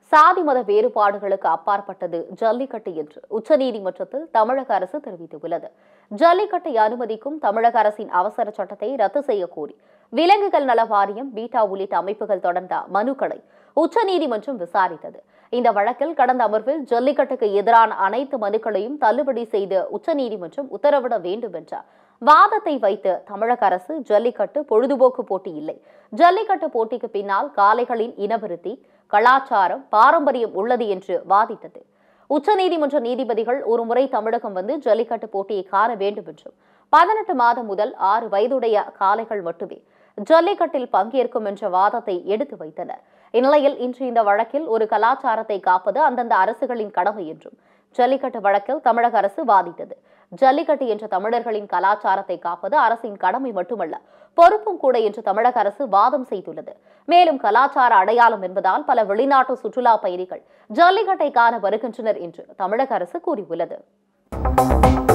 சாதி மத வேறுபாடுகளுக்கு அப்பாற்பட்டது ஜல்லிக்கட்டு என்று உச்சநீதிமன்றத்தில் தமிழக அரசு தெரிவித்துள்ளது ஜல்லிக்கட்டை அனுமதிக்கும் தமிழக அரசின் அவசர சட்டத்தை ரத்து செய்ய கோரி விலங்குகள் நல வாரியம் பீட்டா உள்ளிட்ட அமைப்புகள் தொடர்ந்த மனுக்களை உச்சநீதிமன்றம் விசாரித்தது இந்த வழக்கில் கடந்த அமர்வில் ஜல்லிக்கட்டுக்கு எதிரான அனைத்து மனுக்களையும் தள்ளுபடி செய்து உச்சநீதிமன்றம் உத்தரவிட வேண்டும் என்ற வாதத்தை வைத்து தமிழக அரசு ஜல்லிக்கட்டு பொழுதுபோக்கு போட்டி இல்லை ஜல்லிக்கட்டு போட்டிக்கு பின்னால் காளைகளின் இனவிருத்தி கலாச்சாரம் பாரம்பரியம் உள்ளது என்று வாதிட்டது உச்சநீதிமன்ற நீதிபதிகள் ஒருமுறை தமிழகம் வந்து ஜல்லிக்கட்டு போட்டியை காண வேண்டும் என்றும் பதினெட்டு மாதம் முதல் ஆறு வயதுடைய காளைகள் மட்டுமே ஜல்லிக்கட்டில் பங்கேற்கும் என்ற வாதத்தை எடுத்து வைத்தனர் இந்நிலையில் இன்று இந்த வழக்கில் ஒரு கலாச்சாரத்தை காப்பது அந்தந்த அரசுகளின் கடமை என்றும் ஜல்லிக்கட்டு வழக்கில் தமிழக அரசு வாதிட்டது ஜல்லிக்கட்டு என்ற தமிழர்களின் கலாச்சாரத்தை காப்பது அரசின் கடமை மட்டுமல்ல பொறுப்பும் கூட என்று தமிழக அரசு வாதம் செய்துள்ளது மேலும் கலாச்சார அடையாளம் என்பதால் பல வெளிநாட்டு சுற்றுலா பயணிகள் ஜல்லிக்கட்டை காண வருகின்றனர் என்று தமிழக அரசு கூறியுள்ளது